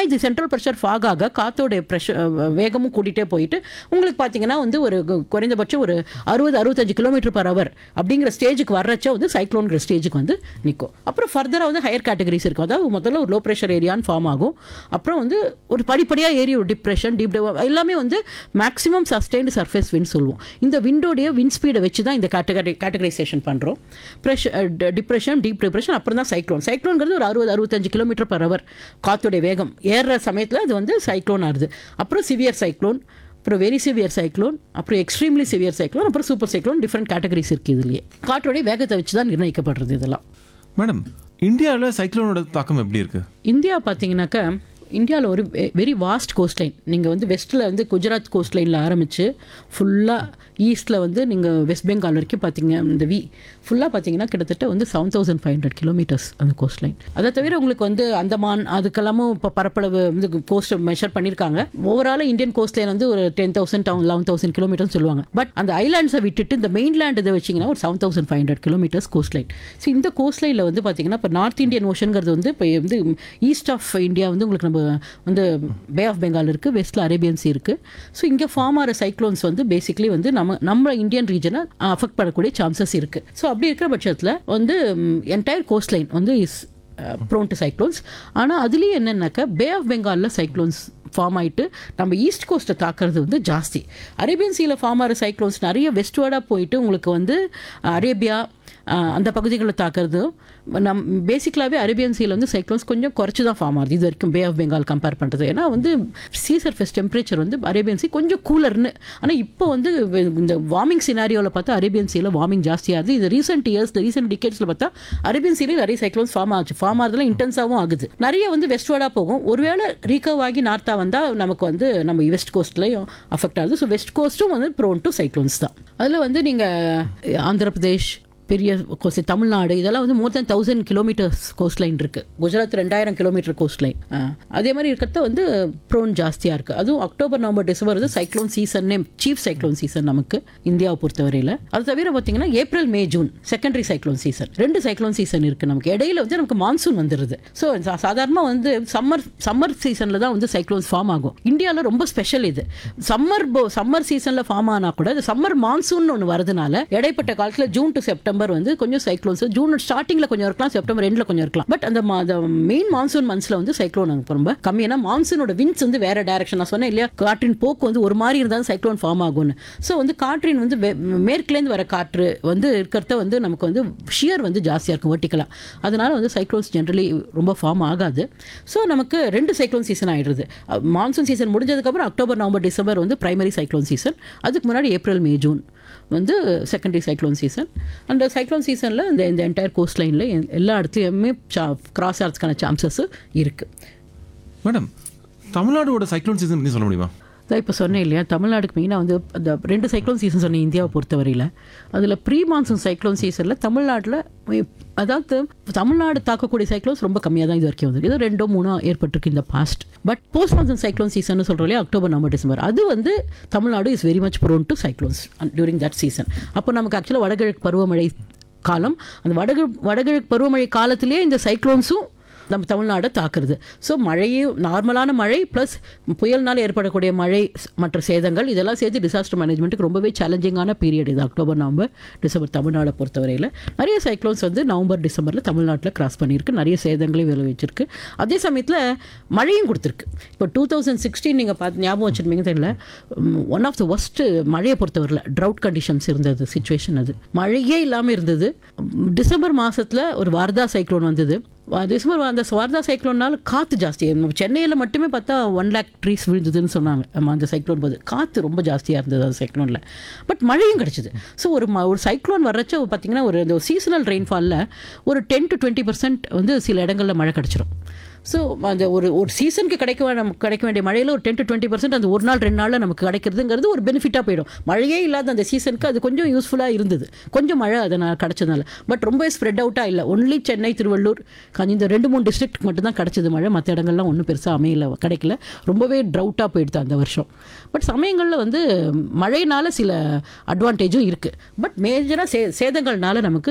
இது central pressure fog ஆக காத்தோடைய pressure வேகமும் கூட்டிகிட்டே போயிட்டு உங்களுக்கு பார்த்தீங்கன்னா வந்து ஒரு கு- குறைந்தபட்சம் ஒரு அறுபது அறுபத்தஞ்சு கிலோமீட்டர் பர் ஹவர் அப்படிங்கிற ஸ்டேஜுக்கு வர்றச்ச வந்து சைக்ளோன்கிற ஸ்டேஜுக்கு வந்து நிற்கும் அப்புறம் ஃபர்தராக வந்து ஹையர் கேட்டகரிஸ் இருக்கும் அதாவது முதல்ல ஒரு லோ ப்ரெஷர் ஏரியான்னு ஃபார்ம் ஆகும் அப்புறம் வந்து ஒரு படிப்படியாக ஏறி ஒரு டிப்ரெஷன் டீப் எல்லாமே வந்து மேக்ஸிமம் சஸ்டைன்டு சர்ஃபேஸ் விண்ட் சொல்லுவோம் இந்த விண்டோடைய விண்ட் ஸ்பீடை வச்சு தான் இந்த கேட்டகரி கேட்டகரைசேஷன் பண்ணுறோம் ப்ரெஷர் டிப்ரெஷன் டீப் டிப்ரெஷன் அப்புறம் தான் சைக்ளோன் சைக்ளோன்கிறது ஒரு அறுபது அறுபத்தஞ்சு கிலோமீட்டர் பர் ஹவர் காற்றுடைய வேகம் ஏறுற சமயத்தில் அது வந்து சைக்ளோன் ஆகுது அப்புறம் சிவியர் சைக்ளோன் அப்புறம் வெரி சிவியர் சைக்ளோன் அப்புறம் எக்ஸ்ட்ரீம்லி சிவியர் சைக்ளோன் அப்புறம் சூப்பர் சைக்ளோன் டிஃப்ரெண்ட் கேட்டகரிஸ் இருக்குது இதுலேயே காற்றோடைய வேகத்தை வச்சு தான் நிர்ணயிக்கப்படுறது இதெல்லாம் மேடம் இந்தியாவில் சைக்ளோனோட தாக்கம் எப்படி இருக்கு இந்தியா பார்த்தீங்கன்னாக்கா இந்தியாவில் ஒரு வெரி வாஸ்ட் கோஸ்ட் லைன் நீங்கள் வந்து வெஸ்ட்டில் வந்து குஜராத் கோஸ்ட் லைனில் ஆரம்பித்து ஃபுல்லாக ஈஸ்ட்டில் வந்து நீங்கள் வெஸ்ட் பெங்கால் வரைக்கும் பார்த்தீங்க இந்த வி ஃபுல்லாக பார்த்தீங்கன்னா கிட்டத்தட்ட வந்து seven thousand five hundred kilometres அந்த கோஸ்ட் லைன் அதை தவிர உங்களுக்கு வந்து அந்தமான் அதுக்கெல்லாமும் இப்போ பரப்பளவு வந்து கோஸ்ட்டை மெஷர் பண்ணியிருக்காங்க ஓவரால் இந்தியன் கோஸ்ட் லைன் வந்து ஒரு ten thousand eleven thousand kilometres சொல்லுவாங்க பட் அந்த ஐலாண்ட்ஸை விட்டுட்டு இந்த மெயின்லேண்ட் இதை வச்சிங்கன்னா ஒரு seven thousand five hundred kilometres coastline so இந்த கோஸ்ட் லைனில் வந்து பார்த்தீங்கன்னா இப்போ நார்த் இந்தியன் ஓஷனுங்கிறது வந்து இப்போ வந்து ஈஸ்ட் ஆஃப் இந்தியா வந்து உங்களுக்கு நம்ம வந்து பே ஆஃப் பெங்கால் இருக்குது வெஸ்ட்டில் அரேபியன் சி இருக்குது ஸோ இங்கே ஃபார்ம் ஆகிற சைக்ளோன்ஸ் வந்து பேசிக்லி வந்து நம்ம நம்ம இந்தியன் ரீஜனை அஃபெக்ட் பண்ணக்கூடிய சான்சஸ் இருக்குது ஸோ அப்படி இருக்கிற பட்சத்தில் வந்து என்டையர் கோஸ்ட் லைன் வந்து இஸ் ப்ரோன் டு சைக்ளோன்ஸ் ஆனால் அதுலேயும் என்னென்னாக்கா பே ஆஃப் பெங்காலில் சைக்ளோன்ஸ் ஃபார்ம் ஆயிட்டு நம்ம ஈஸ்ட் கோஸ்ட்டை தாக்குறது வந்து ஜாஸ்தி அரேபியன் சீல ஃபார்ம் ஆகிற சைக்ளோன்ஸ் நிறைய வெஸ்ட்வர்டாக போயிட்டு உங்களுக்கு வந்து அரேபியா அஹ், அந்த பகுதிகளில் தாக்குறது நம் பேசிக்கலாகவே அரேபியன் சீல வந்து சைக்ளோன்ஸ் கொஞ்சம் குறைச்சி தான் ஃபார்ம் ஆகுது இது வரைக்கும் பே ஆஃப் பெங்கால் கம்பேர் பண்ணுறது ஏன்னா வந்து சீ சர்ஃபேஸ் டெம்பரேச்சர் வந்து அரேபியன் சீ கொஞ்சம் கூலர்னு ஆனால் இப்போ வந்து வெ- இந்த வார்மிங் சினாரியோவில் பார்த்தா அரேபியன் சீல வார்மிங் ஜாஸ்தியாகுது இது ரீசெண்ட் இயர்ஸ் ரீசெண்ட் டிகேட்ஸில் பார்த்தா அரேபியன் சீல நிறைய சைக்ளோன்ஸ் ஃபார்ம் ஆச்சு ஃபார்ம் ஆகிறதுல இன்டென்ஸாகவும் ஆகுது நிறைய வந்து வெஸ்ட்வர்டாக போகும் ஒருவேளை ரீகவ் ஆகி நார்த்தாக வந்தால் நமக்கு வந்து நம்ம வெஸ்ட் கோஸ்ட்லையும் அஃபெக்ட் ஆகுது ஸோ வெஸ்ட் கோஸ்ட்டும் வந்து ப்ரோன் டு சைக்ளோன்ஸ் தான் அதில் வந்து நீங்கள் ஆந்திர பிரதேஷ் பெரிய கோஸ்ட் தமிழ்நாடு இதெல்லாம் வந்து more than thousand kilometres coastline இருக்கு குஜராத் ரெண்டாயிரம் கிலோமீட்டர் கோஸ்ட் லைன் அதே மாதிரி இருக்கிறத வந்து ப்ரோன் ஜாஸ்தியாக இருக்குது அதுவும் அக்டோபர் நவம்பர் டிசம்பர் வந்து சைக்ளோன் சீசன்னே சீஃப் சைக்ளோன் சீசன் நமக்கு இந்தியாவை பொறுத்தவரையில் அது தவிர பார்த்தீங்கன்னா April May June secondary cyclone season ரெண்டு சைக்ளோன் சீசன் இருக்குது நமக்கு இடையில வந்து நமக்கு மான்சூன் வந்துடுது ஸோ சாதாரணமாக வந்து சம்மர் சம்மர் சீசனில் தான் வந்து சைக்ளோன்ஸ் ஃபார்ம் ஆகும் இந்தியாவில் ரொம்ப ஸ்பெஷல் இது சம்மர் சம்மர் சீசனில் ஃபார்ம் ஆனால் கூட இது சம்மர் மான்சூன் ஒன்று வரதுனால இடைப்பட்ட காலத்தில் ஜூன் டு செப்டம்பர் வந்து கொஞ்சம் சைக்ளோன்ஸ் ஜூன் ஸ்டார்டிங்கில் கொஞ்சம் இருக்கலாம் செப்டம்பர் எண்டில் கொஞ்சம் இருக்கலாம் பட் அந்த மெயின் மான்சூன் மந்த்ஸில் வந்து சைக்ளோன் ரொம்ப கம்மி ஏன்னா மான்சூனோட விண்ட்ஸ் வந்து வேற டைரக்ஷன் நான் சொன்னேன் இல்லையா காற்றின் போக்கு வந்து ஒரு மாதிரி இருந்தாலும் சைக்ளோன் ஃபார்ம் ஆகும்னு ஸோ வந்து காற்றின் வந்து வே- மேற்குலேருந்து வர காற்று வந்து இருக்கிறத வந்து நமக்கு வந்து ஷியர் வந்து ஜாஸ்தியாக இருக்கும் வெர்டிக்கலாக அதனால வந்து சைக்ளோன்ஸ் ஜென்ரலி ரொம்ப ஃபார்ம் ஆகாது ஸோ நமக்கு ரெண்டு சைக்ளோன் சீசன் ஆயிடுது மான்சூன் சீசன் முடிஞ்சதுக்கப்புறம் அக்டோபர் நவம்பர் டிசம்பர் வந்து பிரைமரி சைக்ளோன் சீசன் அதுக்கு முன்னாடி ஏப்ரல் மே ஜூன் வந்து செகண்டரி சைக்ளோன் சீசன் அந்த சைக்ளோன் சீசனில் இந்த இந்த என்டையர் கோஸ்ட் லைனில் எல்லா இடத்துலையுமே கிராஸ் ஆகிறதுக்கான சான்சஸ் இருக்குது மேடம் தமிழ்நாடோட சைக்ளோன் சீசன் பற்றி சொல்ல முடியுமா அதான் இப்போ சொன்னேன் இல்லையா தமிழ்நாடுக்கு மெயினாக வந்து அந்த ரெண்டு சைக்ளோன் சீசன் சொன்னேன் இந்தியாவை பொறுத்தவரையில் அதில் ப்ரீ மான்சூன் சைக்ளோன் சீசனில் தமிழ்நாட்டில் அதாவது தமிழ்நாடு தாக்கக்கூடிய சைக்ளோன்ஸ் ரொம்ப கம்மியாக தான் இது வரைக்கும் வந்து ஏதோ ரெண்டோ மூணோ ஏற்பட்டிருக்கு இந்த past but post monsoon cyclone season சொல்கிறோம் இல்லையா அக்டோபர் நவம்பர் டிசம்பர் அது வந்து Tamil Nadu is very much prone to cyclones during that season அப்போ நமக்கு ஆக்சுவலாக வடகிழக்கு பருவமழை காலம் அந்த வடகிழக்கு வடகிழக்கு பருவமழை காலத்திலே இந்த சைக்ளோன்ஸும் நம்ம தமிழ்நாடை தாக்குறது ஸோ மழையும் நார்மலான மழை ப்ளஸ் புயல்னால் ஏற்படக்கூடிய மழை ஸ்- மற்ற சேதங்கள் இதெல்லாம் சேர்த்து டிசாஸ்டர் மேனேஜ்மெண்ட்டுக்கு ரொம்பவே சேலஞ்சிங்கான பீரியட் இது அக்டோபர் நவம்பர் டிசம்பர் தமிழ்நாடை பொறுத்தவரையில் நிறைய சைக்ளோன்ஸ் வந்து நவம்பர் டிசம்பரில் தமிழ்நாட்டில் கிராஸ் பண்ணியிருக்கு நிறைய சேதங்களையும் விளைவிச்சிருக்கு அதே சமயத்தில் மழையும் கொடுத்துருக்கு இப்போ டூ தௌசண்ட் சிக்ஸ்டீன் நீங்கள் பார்த்து ஞாபகம் வச்சுருப்பீங்க தெரியல ஒன் ஆஃப் த ஒஸ்ட்டு மழையை பொறுத்தவரையில் ட்ரவுட் கண்டிஷன்ஸ் இருந்தது சுச்சுவேஷன் அது மழையே இல்லாமல் இருந்தது டிசம்பர் மாதத்தில் ஒரு வார்தா சைக்ளோன் வந்தது வா- டிசம்பர் அந்த வார்தா சைக்ளோன்னால காற்று ஜாஸ்தி சென்னையில் மட்டுமே பார்த்தா ஒன் லேக் ட்ரீஸ் விழுந்ததுன்னு சொன்னாங்க ஆமா, அந்த சைக்ளோன் போது காற்று ரொம்ப ஜாஸ்தியாக இருந்தது அந்த சைக்ளோனில் பட் மழையும் கிடச்சிது ஸோ ஒரு ம- ஒரு சைக்ளோன் வர்றச்ச பார்த்தீங்கன்னா ஒரு இந்த சீசனல் ரெயின்ஃபாலில் ஒரு டென் டு டுவெண்ட்டி பர்சன்ட் வந்து சில இடங்களில் மழை கிடச்சிரும் ஸோ அந்த ஒரு ஒரு சீசனுக்கு கிடைக்க வே- நமக்கு கிடைக்க வேண்டிய மழையில் ஒரு டென் டு டுவெண்ட்டி பர்சன்ட் அந்த ஒரு நாள் ரெண்டு நாளில் நமக்கு கிடைக்கிறதுங்கிறது ஒரு பெனிஃபிட்டாக போயிடும் மழையே இல்லாத அந்த சீசனுக்கு அது கொஞ்சம் யூஸ்ஃபுல்லாக இருந்தது கொஞ்சம் மழை அதனால் கிடச்சதுனால பட் ரொம்ப ஸ்ப்ரெட் அவுட்டாக இல்லை ஒன்லி சென்னை திருவள்ளூர் கஞ்சி இந்த ரெண்டு மூணு டிஸ்ட்ரிக்ட் மட்டும்தான் கிடச்சது மழை மற்ற இடங்கள்லாம் ஒன்றும் பெருசாக அமையல கிடைக்கல ரொம்பவே ட்ரவுட்டாக போயிடுது அந்த வருஷம் பட் சமயங்களில் வந்து மழையினால சில அட்வான்டேஜும் இருக்குது பட் மேஜராக சே சேதங்கள்னால நமக்கு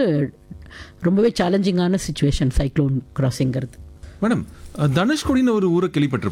ரொம்பவே சேலஞ்சிங்கான சுச்சுவேஷன் சைக்ளோன் கிராசிங்கிறது மேடம் அஹ், தனுஷ்கோடின்னு ஒரு ஊரை கேள்விப்பட்டிருப்போம்